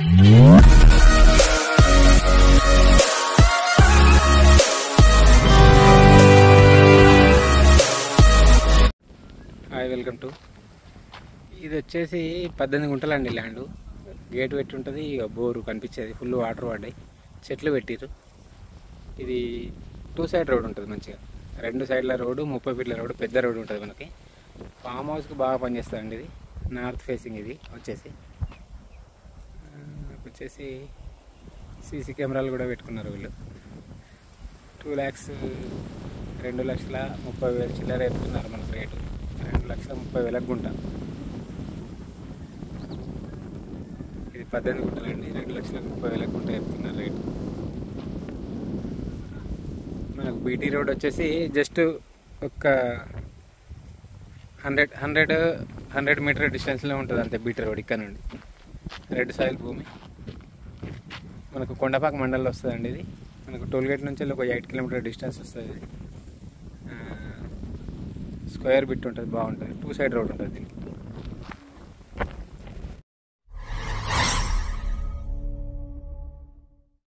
hi welcome to ఇది వచ్చేసి పద్దెనిమిది గుంటలండి ల్యాండ్ గేట్ పెట్టి ఉంటుంది ఇక బోరు కనిపించేది ఫుల్ వాటర్ పడ్డాయి చెట్లు పెట్టిర్రు ఇది టూ సైడ్ రోడ్ ఉంటుంది మంచిగా రెండు సైడ్ల రోడ్డు ముప్పై ఫీట్ల రోడ్డు పెద్ద రోడ్డు ఉంటుంది మనకి ఫామ్ హౌస్కి బాగా పనిచేస్తుందండి ఇది నార్త్ ఫేసింగ్ ఇది వచ్చేసి ఆ, వచ్చేసి సీసీ కెమెరాలు కూడా పెట్టుకున్నారు వీళ్ళు టూ ల్యాక్స్ రెండు లక్షల ముప్పై వేలు చిల్లర ఎత్తుకున్నారు మనకు రేటు రెండు లక్షల ముప్పై వేలకు గుంట ఇది పద్దెనిమిది గుంటలండి రెండు లక్షల ముప్పై వేలకు గుంట చెప్తున్నారు రేటు మనకు బీటీ రోడ్ వచ్చేసి జస్ట్ ఒక హండ్రెడ్ హండ్రెడ్ హండ్రెడ్ మీటర్ డిస్టెన్స్లో ఉంటుంది అంతే బీటీ రోడ్ ఇక్కడ నుండి రెడ్ సాయిల్ భూమి మనకు కొండపాక మండలంలో వస్తుందండి ఇది మనకు టోల్గేట్ నుంచి ఒక ఎయిట్ కిలోమీటర్ డిస్టెన్స్ వస్తుంది ఆ, స్క్వేర్ బిట్ ఉంటుంది బాగుంటుంది టూ సైడ్ రోడ్ ఉంటుంది దీనికి